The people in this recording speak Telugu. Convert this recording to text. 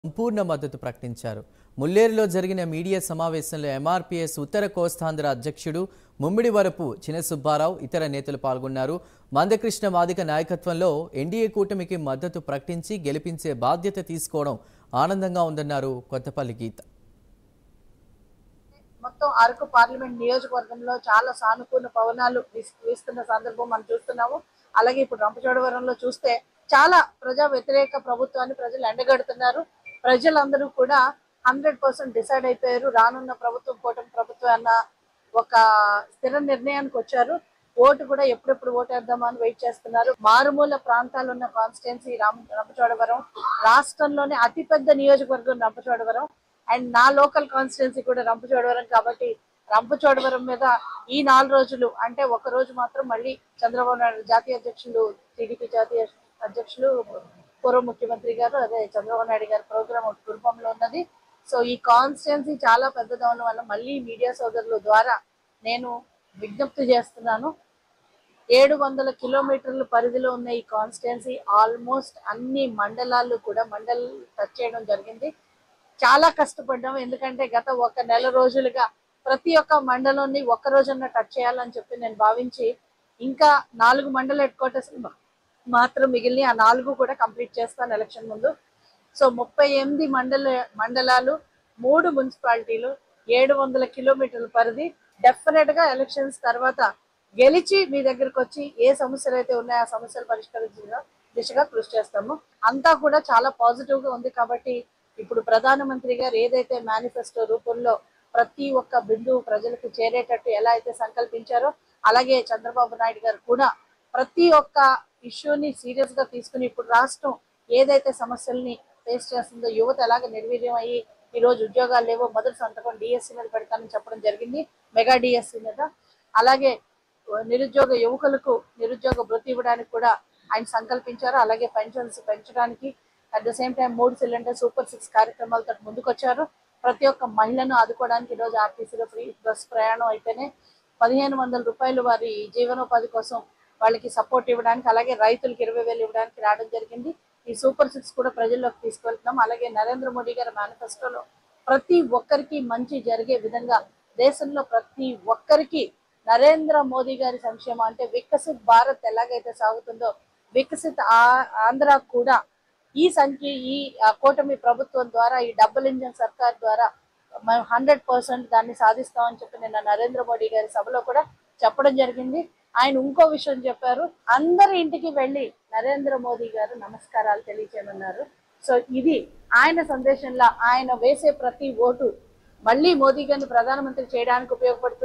సంపూర్ణ మద్దతు ప్రకటించారు ముల్లేరులో జరిగిన మీడియా సమావేశంలో ఎంఆర్పీఎస్ ఉత్తర కోస్తాంధ్ర అధ్యక్షుడు ముమ్మిడి వరపు చినసుబ్బారావు ఇతర నేతలు పాల్గొన్నారు మందకృష్ణ మాదిక నాయకత్వంలో ఎన్డీఏ కూటమికి మద్దతు ప్రకటించి గెలిపించే బాధ్యత తీసుకోవడం ఆనందంగా ఉందన్నారు కొత్తపల్లి గీత మొత్తం అరకు పార్లమెంట్ నియోజకవర్గంలో చాలా సానుకూల పవనాలు వీస్- వీస్తున్న సందర్భం మనం చూస్తున్నాము అలాగే ఇప్పుడు రంపచోడవరంలో చూస్తే చాలా ప్రజా వ్యతిరేక ప్రభుత్వాన్ని ప్రజలు ఎండగడుతున్నారు ప్రజలందరూ కూడా హండ్రెడ్ పర్సెంట్ డిసైడ్ అయిపోయారు రానున్న ప్రభుత్వం కూటమి ప్రభుత్వం అన్న ఒక స్థిర నిర్ణయానికి వచ్చారు ఓటు కూడా ఎప్పుడెప్పుడు ఓటేద్దామా అని వెయిట్ చేస్తున్నారు మారుమూల ప్రాంతాలు ఉన్న కాన్స్టిట్యున్సీ రామ రంపచోడవరం రాష్ట్రంలోనే అతిపెద్ద నియోజకవర్గం రంపచోడవరం అండ్ నా లోకల్ కాన్స్టిట్యున్సీ కూడా రంపచోడవరం కాబట్టి రంపచోడవరం మీద ఈ నాలుగు రోజులు అంటే ఒక రోజు మాత్రం మళ్ళీ చంద్రబాబు నాయుడు జాతీయ అధ్యక్షులు టీడీపీ జాతీయ అధ్యక్షులు పూర్వ ముఖ్యమంత్రి గారు అదే చంద్రబాబు నాయుడు గారి ప్రోగ్రామ్ ఒక కుటుంబంలో ఉన్నది సో ఈ కాన్స్టిట్యున్సీ చాలా పెద్దగా ఉన్న వల్ల మళ్ళీ మీడియా సోదరుల ద్వారా నేను విజ్ఞప్తి చేస్తున్నాను ఏడు వందల కిలోమీటర్ల పరిధిలో ఉన్న ఈ కాన్స్టిట్యున్సీ ఆల్మోస్ట్ అన్ని మండలాలు కూడా మండల్ టచ్ చేయడం జరిగింది చాలా కష్టపడ్డాము ఎందుకంటే గత ఒక నెల రోజులుగా ప్రతి ఒక్క మండలాన్ని ఒక్క రోజున టచ్ చేయాలని చెప్పి నేను భావించి ఇంకా నాలుగు మండల హెడ్ క్వార్టర్స్ మాత్రం మిగిలిన ఆ నాలుగు కూడా కంప్లీట్ చేస్తాను ఎలక్షన్ ముందు సో ముప్పై ఎనిమిది మండల మండలాలు మూడు మున్సిపాలిటీలు ఏడు వందల కిలోమీటర్ల పరిధి డెఫినెట్ గా ఎలక్షన్స్ తర్వాత గెలిచి మీ దగ్గరకు వచ్చి ఏ సమస్యలు అయితే ఉన్నాయో ఆ సమస్యలు పరిష్కరించిన దిశగా కృషి చేస్తాము అంతా కూడా చాలా పాజిటివ్ గా ఉంది కాబట్టి ఇప్పుడు ప్రధానమంత్రి గారు ఏదైతే మేనిఫెస్టో రూపంలో ప్రతి ఒక్క బిందువు ప్రజలకు చేరేటట్టు ఎలా అయితే సంకల్పించారో అలాగే చంద్రబాబు నాయుడు గారు కూడా ప్రతి ఒక్క ఇష్యూని సీరియస్ గా తీసుకుని ఇప్పుడు రాష్ట్రం ఏదైతే సమస్యల్ని ఫేస్ చేస్తుందో యువత ఎలాగ నిర్వీర్యం అయ్యి ఈ రోజు ఉద్యోగాలు లేవో మొదటి సంతకం డిఎస్సి మీద పెడతానని చెప్పడం జరిగింది మెగా డిఎస్సి మీద అలాగే నిరుద్యోగ యువకులకు నిరుద్యోగ వృత్తి ఇవ్వడానికి కూడా ఆయన సంకల్పించారు అలాగే పెన్షన్స్ పెంచడానికి అట్ ద సేమ్ టైం మూడు సిలిండర్ సూపర్ సిక్స్ కార్యక్రమాలతో ముందుకొచ్చారు ప్రతి ఒక్క మహిళను ఆదుకోవడానికి ఈరోజు ఆర్టీసీలో ఫ్రీ బస్ ప్రయాణం అయితేనే పదిహేను వందల రూపాయలు వారి జీవనోపాధి కోసం వాళ్ళకి సపోర్ట్ ఇవ్వడానికి అలాగే రైతులకు ఇరవై వేలు ఇవ్వడానికి రావడం జరిగింది ఈ సూపర్ సిక్స్ కూడా ప్రజల్లోకి తీసుకెళ్తున్నాం అలాగే నరేంద్ర మోడీ గారి మేనిఫెస్టోలో ప్రతి ఒక్కరికి మంచి జరిగే విధంగా దేశంలో ప్రతి ఒక్కరికి నరేంద్ర మోదీ గారి సంక్షేమం అంటే వికసిత్ భారత్ ఎలాగైతే సాగుతుందో వికసిత్ ఆ- ఆంధ్ర కూడా ఈ సంఖ్య ఈ ఆ, కూటమి ప్రభుత్వం ద్వారా ఈ డబుల్ ఇంజన్ సర్కార్ ద్వారా మేము హండ్రెడ్ పర్సెంట్ దాన్ని సాధిస్తామని చెప్పి నిన్న నరేంద్ర మోడీ గారి సభలో కూడా చెప్పడం జరిగింది ఆయన ఇంకో విషయం చెప్పారు అందరి ఇంటికి వెళ్ళి నరేంద్ర మోదీ గారు నమస్కారాలు తెలియచేయమన్నారు సో ఇది ఆయన సందేశంలో ఆయన వేసే ప్రతి ఓటు మళ్ళీ మోదీ గారిని ప్రధానమంత్రి చేయడానికి ఉపయోగపడుతుంది